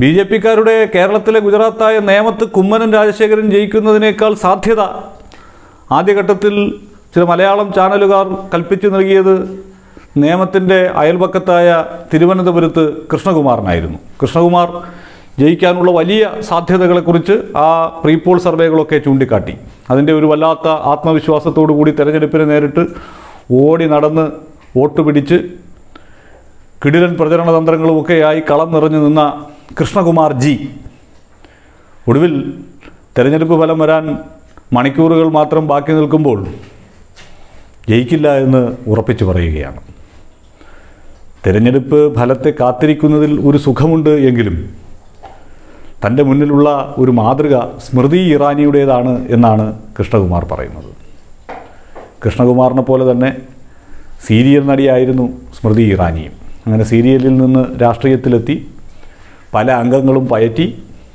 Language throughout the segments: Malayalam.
ബി ജെ പിക്കാരുടെ കേരളത്തിലെ ഗുജറാത്തായ നേമത്ത് കുമ്മനം രാജശേഖരൻ ജയിക്കുന്നതിനേക്കാൾ സാധ്യത ആദ്യഘട്ടത്തിൽ ചില മലയാളം ചാനലുകാർ കൽപ്പിച്ചു നൽകിയത് നേമത്തിൻ്റെ അയൽപക്കത്തായ തിരുവനന്തപുരത്ത് കൃഷ്ണകുമാറിനായിരുന്നു കൃഷ്ണകുമാർ ജയിക്കാനുള്ള വലിയ സാധ്യതകളെക്കുറിച്ച് ആ പ്രീപോൾ സർവേകളൊക്കെ ചൂണ്ടിക്കാട്ടി അതിൻ്റെ ഒരു വല്ലാത്ത ആത്മവിശ്വാസത്തോടു കൂടി തെരഞ്ഞെടുപ്പിനെ നേരിട്ട് ഓടി നടന്ന് വോട്ട് പിടിച്ച് കിടിലൻ പ്രചരണ തന്ത്രങ്ങളുമൊക്കെയായി കളം നിറഞ്ഞു നിന്ന കൃഷ്ണകുമാർ ജി ഒടുവിൽ തെരഞ്ഞെടുപ്പ് ഫലം വരാൻ മണിക്കൂറുകൾ മാത്രം ബാക്കി നിൽക്കുമ്പോൾ ജയിക്കില്ല എന്ന് ഉറപ്പിച്ചു പറയുകയാണ് തിരഞ്ഞെടുപ്പ് ഫലത്തെ കാത്തിരിക്കുന്നതിൽ ഒരു സുഖമുണ്ട് എങ്കിലും തൻ്റെ മുന്നിലുള്ള ഒരു മാതൃക സ്മൃതി ഇറാനിയുടേതാണ് എന്നാണ് കൃഷ്ണകുമാർ പറയുന്നത് കൃഷ്ണകുമാറിനെ പോലെ തന്നെ സീരിയൽ നടിയായിരുന്നു സ്മൃതി ഇറാനിയും അങ്ങനെ സീരിയലിൽ നിന്ന് രാഷ്ട്രീയത്തിലെത്തി പല അംഗങ്ങളും പയറ്റി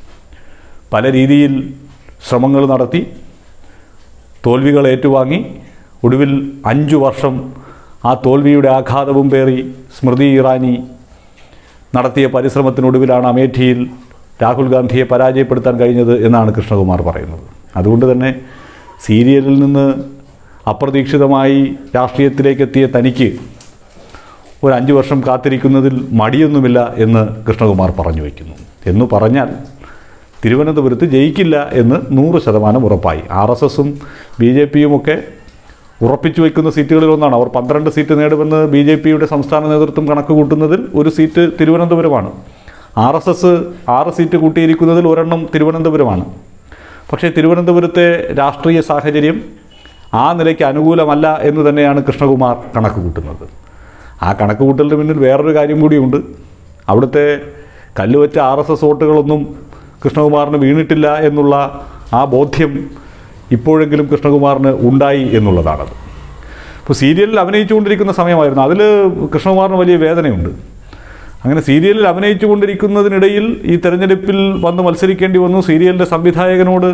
പല രീതിയിൽ ശ്രമങ്ങൾ നടത്തി തോൽവികൾ ഏറ്റുവാങ്ങി ഒടുവിൽ അഞ്ചു വർഷം ആ തോൽവിയുടെ ആഘാതവും പേറി സ്മൃതി ഇറാനി നടത്തിയ പരിശ്രമത്തിനൊടുവിലാണ് അമേഠിയിൽ രാഹുൽ ഗാന്ധിയെ പരാജയപ്പെടുത്താൻ കഴിഞ്ഞത് എന്നാണ് കൃഷ്ണകുമാർ പറയുന്നത് അതുകൊണ്ട് തന്നെ സീരിയലിൽ നിന്ന് അപ്രതീക്ഷിതമായി രാഷ്ട്രീയത്തിലേക്ക് എത്തിയ തനിക്ക് ഒരു അഞ്ച് വർഷം കാത്തിരിക്കുന്നതിൽ മടിയൊന്നുമില്ല എന്ന് കൃഷ്ണകുമാർ പറഞ്ഞു വയ്ക്കുന്നു എന്ന് പറഞ്ഞാൽ തിരുവനന്തപുരത്ത് ജയിക്കില്ല എന്ന് നൂറ് ശതമാനം ഉറപ്പായി ആർ എസ് എസും ബി ജെ പിയുമൊക്കെ ഉറപ്പിച്ചു വയ്ക്കുന്ന സീറ്റുകളിലൊന്നാണ് അവർ പന്ത്രണ്ട് സീറ്റ് നേടുമെന്ന് ബി ജെ പിയുടെ സംസ്ഥാന നേതൃത്വം കണക്ക് കൂട്ടുന്നതിൽ ഒരു സീറ്റ് തിരുവനന്തപുരമാണ് ആർ എസ് എസ് ആറ് സീറ്റ് കൂട്ടിയിരിക്കുന്നതിൽ ഒരെണ്ണം തിരുവനന്തപുരമാണ് പക്ഷേ തിരുവനന്തപുരത്തെ രാഷ്ട്രീയ സാഹചര്യം ആ നിലയ്ക്ക് അനുകൂലമല്ല എന്ന് തന്നെയാണ് കൃഷ്ണകുമാർ കണക്ക് കൂട്ടുന്നത് ആ കണക്ക് കൂട്ടലിന് പിന്നിൽ വേറൊരു കാര്യം കൂടിയുണ്ട് അവിടുത്തെ കല്ലുവെച്ച ആർ എസ് എസ് വോട്ടുകളൊന്നും കൃഷ്ണകുമാറിന് വീണിട്ടില്ല എന്നുള്ള ആ ബോധ്യം ഇപ്പോഴെങ്കിലും കൃഷ്ണകുമാറിന് ഉണ്ടായി എന്നുള്ളതാണത് ഇപ്പോൾ സീരിയലിൽ അഭിനയിച്ചുകൊണ്ടിരിക്കുന്ന സമയമായിരുന്നു അതിൽ കൃഷ്ണകുമാറിന് വലിയ വേദനയുണ്ട് അങ്ങനെ സീരിയലിൽ അഭിനയിച്ചുകൊണ്ടിരിക്കുന്നതിനിടയിൽ ഈ തെരഞ്ഞെടുപ്പിൽ വന്ന് മത്സരിക്കേണ്ടി വന്നു സീരിയലിൻ്റെ സംവിധായകനോട്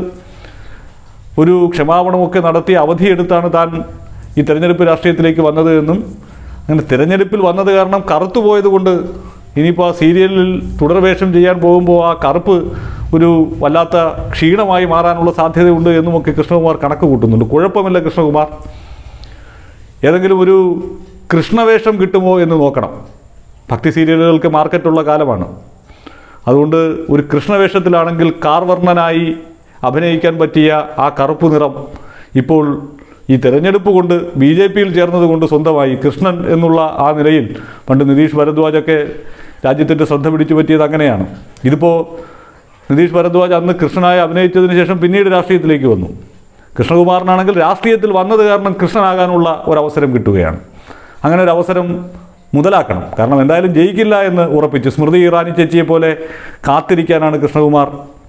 ഒരു ക്ഷമാപണമൊക്കെ നടത്തി അവധിയെടുത്താണ് താൻ ഈ തെരഞ്ഞെടുപ്പ് രാഷ്ട്രീയത്തിലേക്ക് വന്നത് എന്നും അങ്ങനെ തിരഞ്ഞെടുപ്പിൽ വന്നത് കാരണം കറുത്തുപോയത് കൊണ്ട് ഇനിയിപ്പോൾ ആ സീരിയലിൽ തുടർവേഷം ചെയ്യാൻ പോകുമ്പോൾ ആ കറുപ്പ് ഒരു വല്ലാത്ത ക്ഷീണമായി മാറാനുള്ള സാധ്യതയുണ്ട് എന്നുമൊക്കെ കൃഷ്ണകുമാർ കണക്ക് കൂട്ടുന്നുണ്ട് കുഴപ്പമില്ല കൃഷ്ണകുമാർ ഏതെങ്കിലും ഒരു കൃഷ്ണവേഷം കിട്ടുമോ എന്ന് നോക്കണം ഭക്തി സീരിയലുകൾക്ക് മാർക്കറ്റുള്ള കാലമാണ് അതുകൊണ്ട് ഒരു കൃഷ്ണവേഷത്തിലാണെങ്കിൽ കാർവർണ്ണനായി അഭിനയിക്കാൻ പറ്റിയ ആ കറുപ്പ് നിറം ഇപ്പോൾ ഈ തെരഞ്ഞെടുപ്പ് കൊണ്ട് ബി ജെ പിയിൽ ചേർന്നത് കൊണ്ട് സ്വന്തമായി കൃഷ്ണൻ എന്നുള്ള ആ നിലയിൽ പണ്ട് നിതീഷ് ഭരദ്വാജൊക്കെ രാജ്യത്തിൻ്റെ ശ്രദ്ധ പിടിച്ചു പറ്റിയത് അങ്ങനെയാണ് ഇതിപ്പോൾ നിതീഷ് ഭരദ്വാജ് അന്ന് കൃഷ്ണനായി അഭിനയിച്ചതിന് ശേഷം പിന്നീട് രാഷ്ട്രീയത്തിലേക്ക് വന്നു കൃഷ്ണകുമാറിനാണെങ്കിൽ രാഷ്ട്രീയത്തിൽ വന്നത് കാരണം കൃഷ്ണനാകാനുള്ള ഒരവസരം കിട്ടുകയാണ് അങ്ങനെ ഒരു അവസരം മുതലാക്കണം കാരണം എന്തായാലും ജയിക്കില്ല എന്ന് ഉറപ്പിച്ചു സ്മൃതി ഇറാനി ചേച്ചിയെ പോലെ കാത്തിരിക്കാനാണ് കൃഷ്ണകുമാർ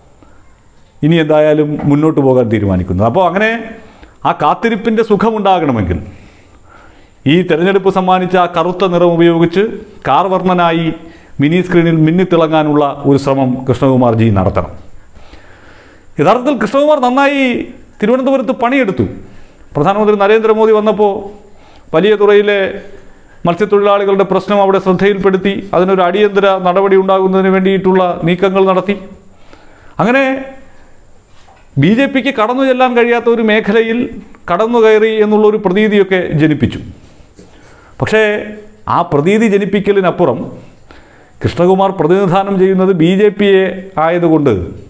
ഇനി എന്തായാലും മുന്നോട്ട് പോകാൻ തീരുമാനിക്കുന്നത് അപ്പോൾ അങ്ങനെ ആ കാത്തിരിപ്പിൻ്റെ സുഖമുണ്ടാകണമെങ്കിൽ ഈ തെരഞ്ഞെടുപ്പ് സമ്മാനിച്ച ആ കറുത്ത നിറം ഉപയോഗിച്ച് കാർവർണ്ണനായി മിനി സ്ക്രീനിൽ മിന്നിത്തിളങ്ങാനുള്ള ഒരു ശ്രമം കൃഷ്ണകുമാർ ജി നടത്തണം യഥാർത്ഥത്തിൽ കൃഷ്ണകുമാർ നന്നായി തിരുവനന്തപുരത്ത് പണിയെടുത്തു പ്രധാനമന്ത്രി നരേന്ദ്രമോദി വന്നപ്പോൾ വലിയ തുറയിലെ മത്സ്യത്തൊഴിലാളികളുടെ പ്രശ്നം അവിടെ ശ്രദ്ധയിൽപ്പെടുത്തി അതിനൊരു അടിയന്തര നടപടി ഉണ്ടാകുന്നതിന് വേണ്ടിയിട്ടുള്ള നീക്കങ്ങൾ നടത്തി അങ്ങനെ ബി ജെ പിക്ക് കടന്നു ചെല്ലാൻ കഴിയാത്ത ഒരു മേഖലയിൽ കടന്നു കയറി എന്നുള്ള ഒരു പ്രതീതിയൊക്കെ ജനിപ്പിച്ചു പക്ഷേ ആ പ്രതീതി ജനിപ്പിക്കലിനപ്പുറം കൃഷ്ണകുമാർ പ്രതിനിധാനം ചെയ്യുന്നത് ബി ജെ പിയെ ആയതുകൊണ്ട്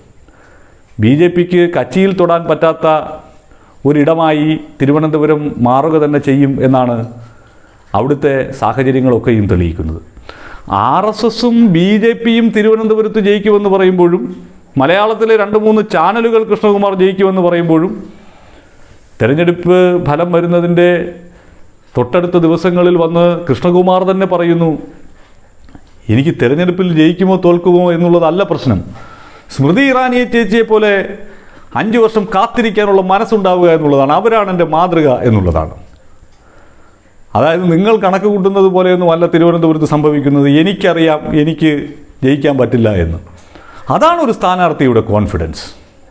ബി ജെ പിക്ക് കച്ചിയിൽ തൊടാൻ പറ്റാത്ത ഒരിടമായി തിരുവനന്തപുരം മാറുക തന്നെ ചെയ്യും എന്നാണ് അവിടുത്തെ സാഹചര്യങ്ങളൊക്കെയും തെളിയിക്കുന്നത് ആർ എസ് എസും ബി ജെ പിയും തിരുവനന്തപുരത്ത് ജയിക്കുമെന്ന് പറയുമ്പോഴും മലയാളത്തിലെ രണ്ട് മൂന്ന് ചാനലുകൾ കൃഷ്ണകുമാർ ജയിക്കുമെന്ന് പറയുമ്പോഴും തെരഞ്ഞെടുപ്പ് ഫലം വരുന്നതിൻ്റെ തൊട്ടടുത്ത ദിവസങ്ങളിൽ വന്ന് കൃഷ്ണകുമാർ തന്നെ പറയുന്നു എനിക്ക് തെരഞ്ഞെടുപ്പിൽ ജയിക്കുമോ തോൽക്കുമോ എന്നുള്ളതല്ല പ്രശ്നം സ്മൃതി ഇറാനിയെ ചേച്ചിയെ പോലെ അഞ്ച് വർഷം കാത്തിരിക്കാനുള്ള മനസ്സുണ്ടാവുക എന്നുള്ളതാണ് അവരാണ് എൻ്റെ മാതൃക എന്നുള്ളതാണ് അതായത് നിങ്ങൾ കണക്ക് കൂട്ടുന്നത് പോലെയൊന്നും അല്ല തിരുവനന്തപുരത്ത് സംഭവിക്കുന്നത് എനിക്കറിയാം എനിക്ക് ജയിക്കാൻ പറ്റില്ല എന്ന് അതാണ് ഒരു സ്ഥാനാർത്ഥിയുടെ കോൺഫിഡൻസ്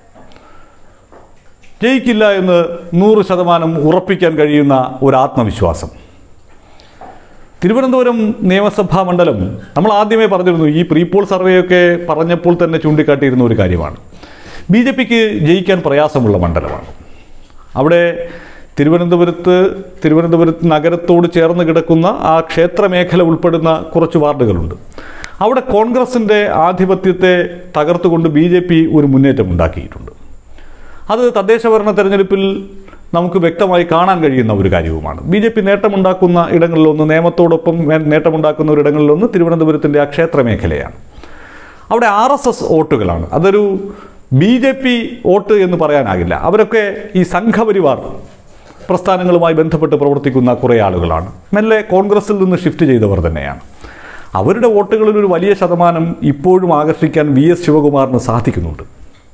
ജയിക്കില്ല എന്ന് നൂറ് ശതമാനം ഉറപ്പിക്കാൻ കഴിയുന്ന ഒരു ആത്മവിശ്വാസം തിരുവനന്തപുരം നിയമസഭാ മണ്ഡലം നമ്മൾ ആദ്യമേ പറഞ്ഞിരുന്നു ഈ പ്രീപോൾ സർവേയൊക്കെ പറഞ്ഞപ്പോൾ തന്നെ ചൂണ്ടിക്കാട്ടിയിരുന്ന ഒരു കാര്യമാണ് ബി ജെ പിക്ക് ജയിക്കാൻ പ്രയാസമുള്ള മണ്ഡലമാണ് അവിടെ തിരുവനന്തപുരത്ത് തിരുവനന്തപുരത്ത് നഗരത്തോട് ചേർന്ന് കിടക്കുന്ന ആ ക്ഷേത്രമേഖല ഉൾപ്പെടുന്ന കുറച്ച് വാർഡുകളുണ്ട് അവിടെ കോൺഗ്രസിൻ്റെ ആധിപത്യത്തെ തകർത്തുകൊണ്ട് ബി ജെ പി ഒരു മുന്നേറ്റം ഉണ്ടാക്കിയിട്ടുണ്ട് അത് തദ്ദേശഭരണ തെരഞ്ഞെടുപ്പിൽ നമുക്ക് വ്യക്തമായി കാണാൻ കഴിയുന്ന ഒരു കാര്യവുമാണ് ബി ജെ പി നേട്ടമുണ്ടാക്കുന്ന ഇടങ്ങളിലൊന്ന് നിയമത്തോടൊപ്പം നേ- നേട്ടമുണ്ടാക്കുന്ന ഒരിടങ്ങളിലൊന്ന് തിരുവനന്തപുരത്തിൻ്റെ ആ ക്ഷേത്രമേഖലയാണ് അവിടെ ആർ എസ് എസ് വോട്ടുകളാണ് അതൊരു ബി ജെ പി വോട്ട് എന്ന് പറയാനാകില്ല അവരൊക്കെ ഈ സംഘപരിവാർ പ്രസ്ഥാനങ്ങളുമായി ബന്ധപ്പെട്ട് പ്രവർത്തിക്കുന്ന കുറേ ആളുകളാണ് മെല്ലെ കോൺഗ്രസിൽ നിന്ന് ഷിഫ്റ്റ് ചെയ്തവർ തന്നെയാണ് അവരുടെ വോട്ടുകളിൽ ഒരു വലിയ ശതമാനം ഇപ്പോഴും ആകർഷിക്കാൻ വി എസ് ശിവകുമാറിന് സാധിക്കുന്നുണ്ട്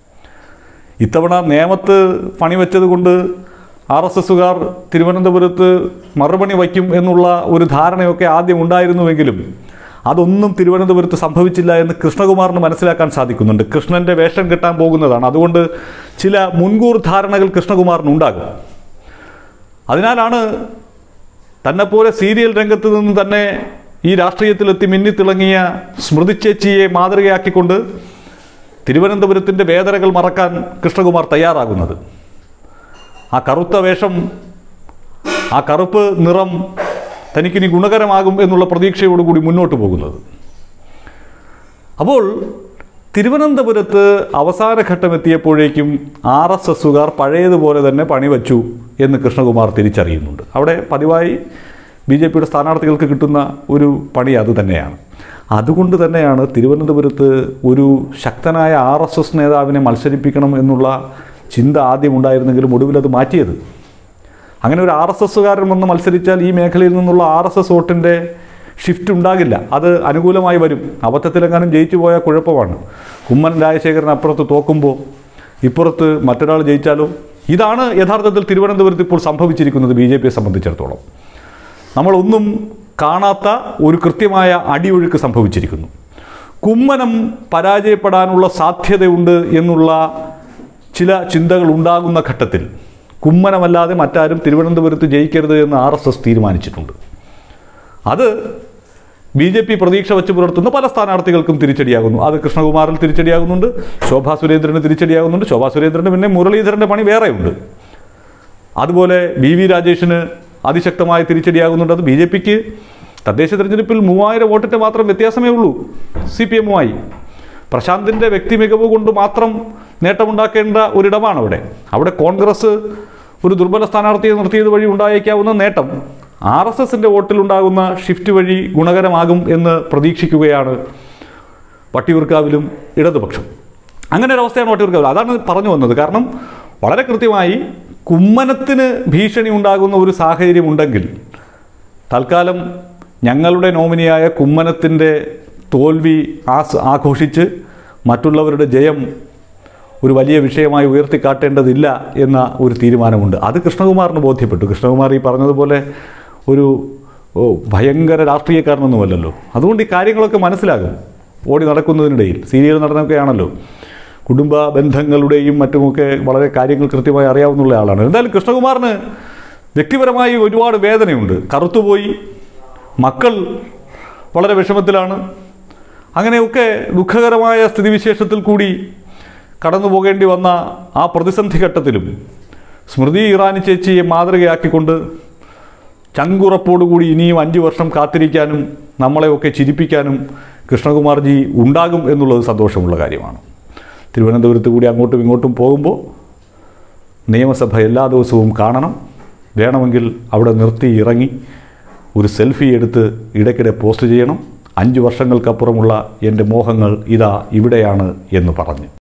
ഇത്തവണ നേമത്ത് പണിവെച്ചത് കൊണ്ട് ആർ എസ് എസുകാർ തിരുവനന്തപുരത്ത് മറുപണി വയ്ക്കും എന്നുള്ള ഒരു ധാരണയൊക്കെ ആദ്യം ഉണ്ടായിരുന്നുവെങ്കിലും അതൊന്നും തിരുവനന്തപുരത്ത് സംഭവിച്ചില്ല എന്ന് കൃഷ്ണകുമാറിന് മനസ്സിലാക്കാൻ സാധിക്കുന്നുണ്ട് കൃഷ്ണൻ്റെ വേഷം കെട്ടാൻ പോകുന്നതാണ് അതുകൊണ്ട് ചില മുൻകൂർ ധാരണകൾ കൃഷ്ണകുമാറിനുണ്ടാകും അതിനാലാണ് തന്നെപ്പോലെ സീരിയൽ രംഗത്ത് നിന്ന് തന്നെ ഈ രാഷ്ട്രീയത്തിലെത്തി മിന്നിത്തിളങ്ങിയ സ്മൃതി ചേച്ചിയെ മാതൃകയാക്കിക്കൊണ്ട് തിരുവനന്തപുരത്തിൻ്റെ വേദനകൾ മറക്കാൻ കൃഷ്ണകുമാർ തയ്യാറാകുന്നത് ആ കറുത്ത വേഷം ആ കറുപ്പ് നിറം തനിക്കിനി ഗുണകരമാകും എന്നുള്ള പ്രതീക്ഷയോടുകൂടി മുന്നോട്ട് പോകുന്നത് അപ്പോൾ തിരുവനന്തപുരത്ത് അവസാന ഘട്ടം എത്തിയപ്പോഴേക്കും ആർ എസ് എസുകാർ പഴയതുപോലെ തന്നെ പണിവച്ചു എന്ന് കൃഷ്ണകുമാർ തിരിച്ചറിയുന്നുണ്ട് അവിടെ പതിവായി ബി ജെ പിയുടെ സ്ഥാനാർത്ഥികൾക്ക് കിട്ടുന്ന ഒരു പണി അത് തന്നെയാണ് അതുകൊണ്ട് തന്നെയാണ് തിരുവനന്തപുരത്ത് ഒരു ശക്തനായ ആർ എസ് എസ് നേതാവിനെ മത്സരിപ്പിക്കണം എന്നുള്ള ചിന്ത ആദ്യം ഉണ്ടായിരുന്നെങ്കിലും ഒടുവിൽ അത് മാറ്റിയത് അങ്ങനെ ഒരു ആർ എസ് എസ്സുകാരൻ വന്ന് മത്സരിച്ചാൽ ഈ മേഖലയിൽ നിന്നുള്ള ആർ എസ് എസ് വോട്ടിൻ്റെ ഷിഫ്റ്റ് ഉണ്ടാകില്ല അത് അനുകൂലമായി വരും അബദ്ധത്തിലെങ്ങാനും ജയിച്ചു പോയാൽ കുഴപ്പമാണ് കുമ്മൻ രാജശേഖരൻ അപ്പുറത്ത് തോക്കുമ്പോൾ ഇപ്പുറത്ത് മറ്റൊരാൾ ജയിച്ചാലോ ഇതാണ് യഥാർത്ഥത്തിൽ തിരുവനന്തപുരത്ത് ഇപ്പോൾ സംഭവിച്ചിരിക്കുന്നത് ബി ജെ പിയെ സംബന്ധിച്ചിടത്തോളം നമ്മളൊന്നും കാണാത്ത ഒരു കൃത്യമായ അടിയൊഴുക്ക് സംഭവിച്ചിരിക്കുന്നു കുമ്മനം പരാജയപ്പെടാനുള്ള സാധ്യതയുണ്ട് എന്നുള്ള ചില ചിന്തകൾ ഉണ്ടാകുന്ന ഘട്ടത്തിൽ കുമ്മനമല്ലാതെ മറ്റാരും തിരുവനന്തപുരത്ത് ജയിക്കരുത് എന്ന് ആർ എസ് എസ് തീരുമാനിച്ചിട്ടുണ്ട് അത് ബി ജെ പി പ്രതീക്ഷ വെച്ച് പുലർത്തുന്ന പല സ്ഥാനാർത്ഥികൾക്കും തിരിച്ചടിയാകുന്നു അത് കൃഷ്ണകുമാറിൽ തിരിച്ചടിയാകുന്നുണ്ട് ശോഭാ സുരേന്ദ്രന് തിരിച്ചടിയാകുന്നുണ്ട് ശോഭാ സുരേന്ദ്രന് പിന്നെ മുരളീധരൻ്റെ പണി വേറെയുണ്ട് അതുപോലെ വി വി രാജേഷിന് അതിശക്തമായ തിരിച്ചടിയാകുന്നുണ്ട് അത് ബി ജെ പിക്ക് തദ്ദേശ തെരഞ്ഞെടുപ്പിൽ മൂവായിരം വോട്ടിൻ്റെ മാത്രം വ്യത്യാസമേ ഉള്ളൂ സി പി എമ്മുമായി പ്രശാന്തിൻ്റെ വ്യക്തി മികവ് കൊണ്ട് മാത്രം നേട്ടമുണ്ടാക്കേണ്ട ഒരിടമാണ് അവിടെ അവിടെ കോൺഗ്രസ് ഒരു ദുർബല സ്ഥാനാർത്ഥിയെ നിർത്തിയത് വഴി ഉണ്ടായേക്കാവുന്ന നേട്ടം ആർ എസ് എസിൻ്റെ വോട്ടിലുണ്ടാകുന്ന ഷിഫ്റ്റ് വഴി ഗുണകരമാകും എന്ന് പ്രതീക്ഷിക്കുകയാണ് വട്ടിയൂർക്കാവിലും ഇടതുപക്ഷം അങ്ങനെ ഒരു അവസ്ഥയാണ് വട്ടിയൂർക്കാവിൽ അതാണ് പറഞ്ഞു വന്നത് കാരണം വളരെ കൃത്യമായി കുമ്മനത്തിന് ഭീഷണി ഉണ്ടാകുന്ന ഒരു സാഹചര്യം ഉണ്ടെങ്കിൽ തൽക്കാലം ഞങ്ങളുടെ നോമിനിയായ കുമ്മനത്തിൻ്റെ തോൽവി ആസ് ആഘോഷിച്ച് മറ്റുള്ളവരുടെ ജയം ഒരു വലിയ വിഷയമായി ഉയർത്തിക്കാട്ടേണ്ടതില്ല എന്ന ഒരു തീരുമാനമുണ്ട് അത് കൃഷ്ണകുമാറിന് ബോധ്യപ്പെട്ടു കൃഷ്ണകുമാർ ഈ പറഞ്ഞതുപോലെ ഒരു ഓ, ഭയങ്കര രാഷ്ട്രീയക്കാരനൊന്നുമല്ലല്ലോ അതുകൊണ്ട് ഈ കാര്യങ്ങളൊക്കെ മനസ്സിലാകും ഓടി നടക്കുന്നതിനിടയിൽ സീരിയൽ നടനൊക്കെയാണല്ലോ കുടുംബ ബന്ധങ്ങളുടെയും മറ്റുമൊക്കെ വളരെ കാര്യങ്ങൾ കൃത്യമായി അറിയാവുന്ന ആളാണ് എന്തായാലും കൃഷ്ണകുമാറിന് വ്യക്തിപരമായി ഒരുപാട് വേദനയുണ്ട് കറുത്തുപോയി മക്കൾ വളരെ വിഷമത്തിലാണ് അങ്ങനെയൊക്കെ ദുഃഖകരമായ സ്ഥിതിവിശേഷത്തിൽ കൂടി കടന്നു പോകേണ്ടി വന്ന ആ പ്രതിസന്ധി ഘട്ടത്തിലും സ്മൃതി ഇറാനി ചേച്ചിയെ മാതൃകയാക്കിക്കൊണ്ട് ചങ്കുറപ്പോടുകൂടി ഇനിയും അഞ്ച് വർഷം കാത്തിരിക്കാനും നമ്മളെയൊക്കെ ചിരിപ്പിക്കാനും കൃഷ്ണകുമാർജി ഉണ്ടാകും എന്നുള്ളത് സന്തോഷമുള്ള കാര്യമാണ് തിരുവനന്തപുരത്ത് കൂടി അങ്ങോട്ടും ഇങ്ങോട്ടും പോകുമ്പോൾ നിയമസഭ എല്ലാ ദിവസവും കാണണം വേണമെങ്കിൽ അവിടെ നിർത്തി ഇറങ്ങി ഒരു സെൽഫി എടുത്ത് ഇടയ്ക്കിടെ പോസ്റ്റ് ചെയ്യണം അഞ്ച് വർഷങ്ങൾക്കപ്പുറമുള്ള എൻ്റെ മോഹങ്ങൾ ഇതാ ഇവിടെയാണ് എന്ന് പറഞ്ഞ്